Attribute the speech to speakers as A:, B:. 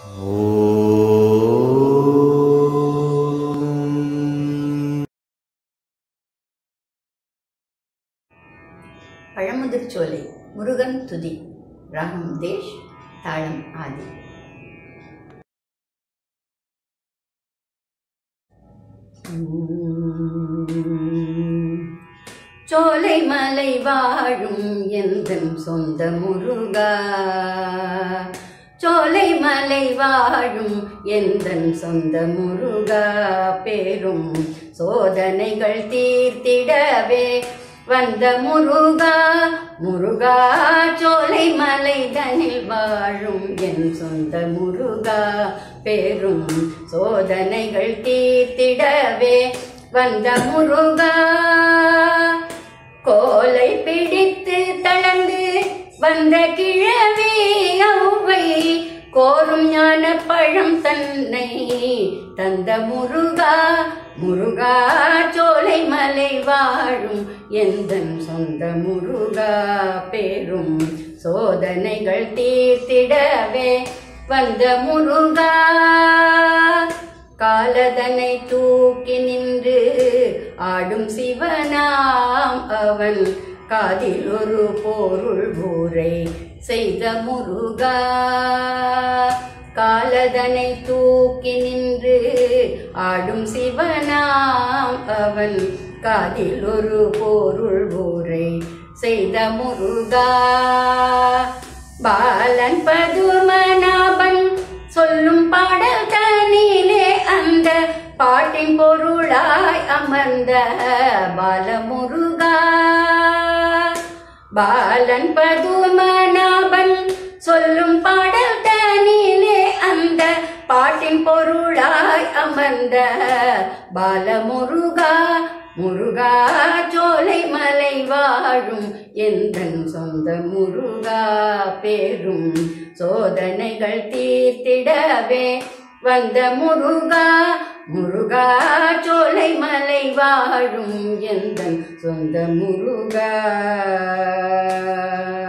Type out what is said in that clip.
A: பழமுதிர்ச்சோலை முருகன் துதி ராகம் தேஷ் தாளம் ஆதி சோலை மலை வாழும் எந்தன் சொந்த முருகா சோலை மலை வாழும் எந்தன் சொந்த முருகா பெரும் சோதனைகள் தீர்த்திடவே வந்த முருகா முருகா சோலை மலை தனில் வாழும் என் சொந்த முருகா பெரும் சோதனைகள் தீர்த்திடவே வந்த முருகா கோலை பிடித்து தளர்ந்து வந்த கிழவி ஔவை கோரும் ஞான பழம் தன்னை தந்த முருகா முருகா சோலை மலை வாழும் எந்தன் சொந்த முருகா பெரும் சோதனைகள் தீர்த்திடவே வந்த முருகா காலதனை தூக்கி நின்று ஆடும் சிவனாம் அவன் காதில் ஒரு பொருள் ஊரை செய்த முருகா காலதனை தூக்கி நின்று ஆடும் சிவனாம் அவன் காதில் ஒரு பொருள் ஊரை செய்த முருகா பாலன் பதுமநாபன் சொல்லும் பாடல் தனிலே அந்த பாட்டின் பொருளாய் அமர்ந்த பாலமுருகா பாலன் பதுமநாபன் சொல்லும் பாடல் தனிலே அந்த பாட்டின் பொருளாய் அமர்ந்த பாலமுருகா முருகா சோலை மலை வாழும் எந்தன் சொந்த முருகா பெரும் சோதனைகள் தீர்த்திடவே வந்த முருகா முருகா சோலை மலை வாழும் எந்தன் சொந்த முருகா